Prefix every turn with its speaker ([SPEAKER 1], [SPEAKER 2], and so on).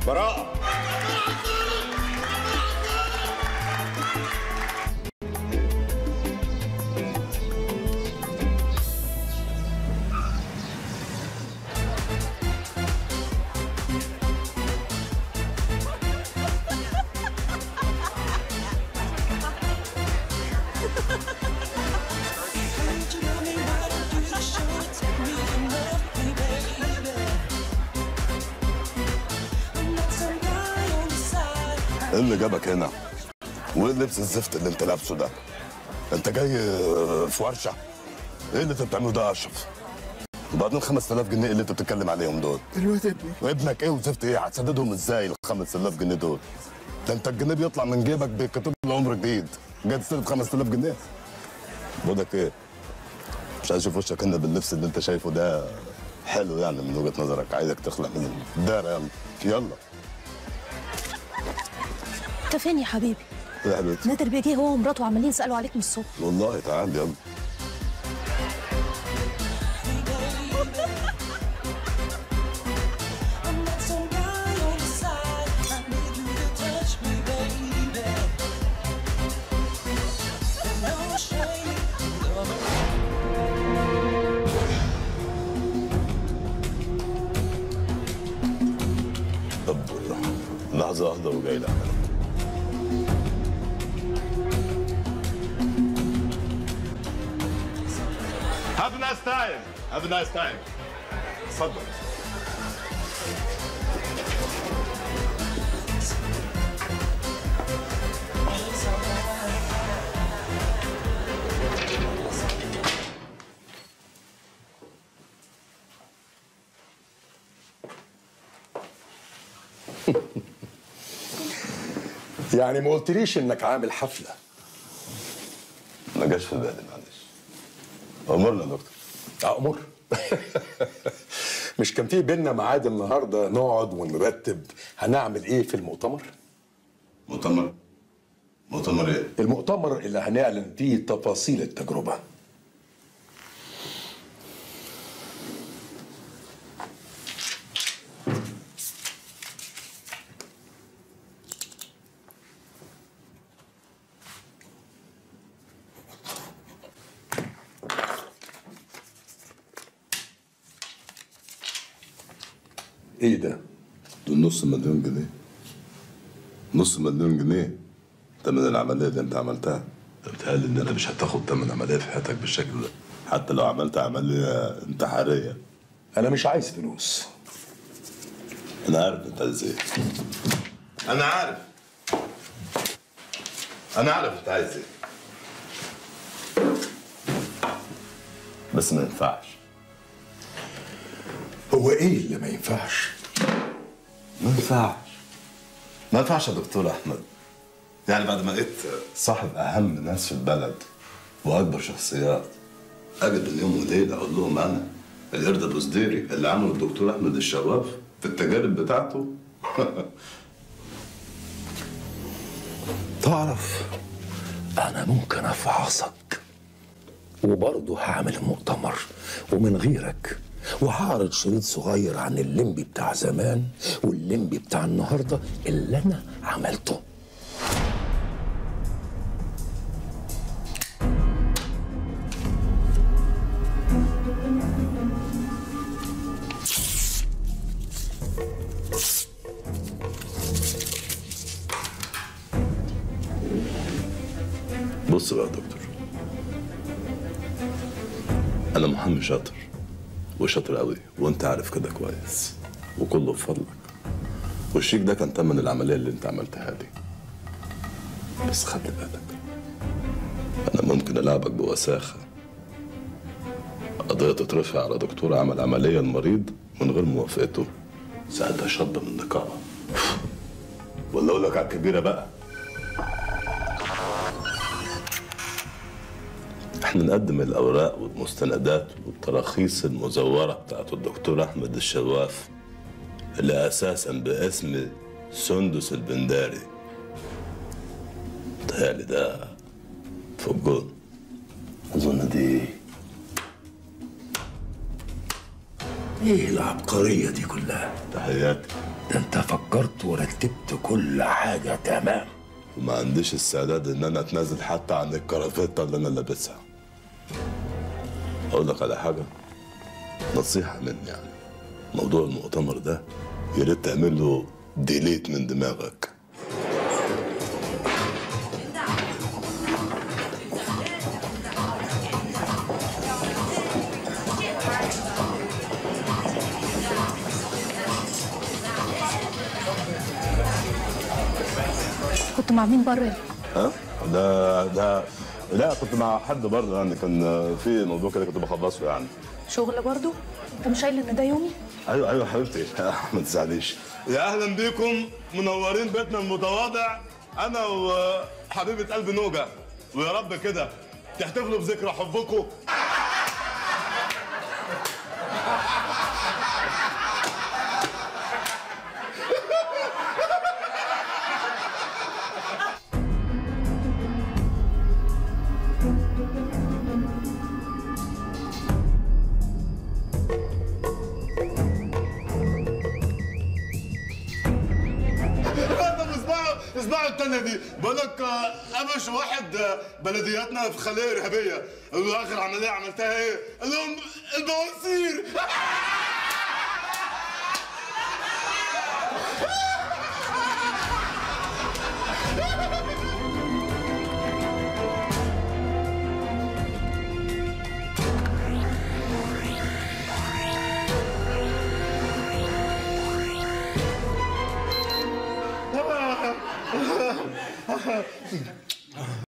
[SPEAKER 1] براءة
[SPEAKER 2] ايه اللي جابك هنا؟ وايه اللبس الزفت اللي انت لابسه ده؟ انت جاي في ورشه؟ ايه اللي انت بتعمله ده يا اشرف؟ وبعدين 5000 جنيه اللي انت بتتكلم عليهم دول
[SPEAKER 3] الواد ابني
[SPEAKER 2] وابنك ايه وزفت ايه هتسددهم ازاي ال 5000 جنيه دول؟ ده انت الجنيه بيطلع من جيبك بكتب له عمر جديد جاي تستلف 5000 جنيه بقولك ايه؟ مش عايز اشوف وشك هنا باللبس اللي انت شايفه ده حلو يعني من وجهه نظرك عايزك تخلع من الدار يلا يلا
[SPEAKER 4] انت فين يا حبيبي؟
[SPEAKER 2] يا حبيبتي
[SPEAKER 4] نادر بيجي هو ومراته عمالين يسالوا عليك من الصبح
[SPEAKER 2] والله تعال يلا طب لحظة واحدة وجاي لك
[SPEAKER 1] Have a nice time. Have a nice time. اتفضل.
[SPEAKER 3] يعني ما قلتليش انك عامل حفله
[SPEAKER 2] ما جاش في بالي معلش امرنا يا دكتور
[SPEAKER 3] امر مش كان في بينا ميعاد النهارده نقعد ونرتب هنعمل ايه في المؤتمر
[SPEAKER 2] مؤتمر مؤتمر ايه؟
[SPEAKER 3] المؤتمر اللي هنعلن فيه تفاصيل التجربه ايه ده
[SPEAKER 2] دول نص مليون جنيه نص مليون جنيه تمن العملية اللي انت عملتها بتهيألي ان انت مش هتاخد تمن عملية في حياتك بالشكل ده حتى لو عملت عملية انتحارية
[SPEAKER 3] انا مش عايز فلوس
[SPEAKER 2] انا عارف انت عايز ايه انا عارف انا عارف انت عايز ايه بس ما ينفعش
[SPEAKER 3] هو ايه اللي ما ينفعش
[SPEAKER 2] ما ينفعش ما ينفعش يا دكتور احمد يعني بعد ما بقيت صاحب اهم ناس في البلد واكبر شخصيات اجي بين يوم وليله اقول لهم انا القرد البوزديري اللي عمله الدكتور احمد الشواف في التجارب بتاعته
[SPEAKER 3] تعرف انا ممكن افحصك وبرضه هعمل مؤتمر ومن غيرك وهعرض شريط صغير عن الليمبي بتاع زمان والليمبي بتاع النهارده اللي انا عملته
[SPEAKER 2] بص بقى يا دكتور انا محامي شاطر وشاطر قوي وانت عارف كده كويس وكله بفضلك والشيك ده كان تمن العمليه اللي انت عملتها دي بس خلي بالك انا ممكن العبك بوساخه قضيه تترفع على دكتور عمل عمليه المريض من غير موافقته ساعتها شطب من النقابه ولا اقول لك على الكبيره بقى احنا نقدم الاوراق والمستندات والتراخيص المزوره بتاعت الدكتور احمد الشواف اللي اساسا باسم سندس البنداري تهيألي ده في الجون اظن دي
[SPEAKER 3] ايه العبقريه دي كلها
[SPEAKER 2] تحياتي
[SPEAKER 3] ده انت فكرت ورتبت كل حاجة تمام
[SPEAKER 2] وما عنديش استعداد ان انا اتنازل حتى عن الكرافتة اللي انا لابسها اقول لك على حاجة نصيحة مني يعني موضوع المؤتمر ده يا ريت تعمل له ديليت من دماغك
[SPEAKER 4] كنت مع مين بره
[SPEAKER 2] ها ده ده لا كنت مع حد برضه يعني كان في موضوع كده كنت بخلصه يعني
[SPEAKER 4] شغل برضو انت مش قايل ان ده يومي
[SPEAKER 2] ايوه ايوه حبيبتي ما تزعليش يا اهلا بيكم منورين بيتنا المتواضع انا وحبيبه قلب نوجه ويا رب كده تحتفلوا بذكرى حبكم طب اسمعوا اسمعوا التانية دي بقول لك آه، قمش واحد آه، بلدياتنا في خلية إرهابية قال له آخر عملية عملتها إيه؟ قال لهم البواسير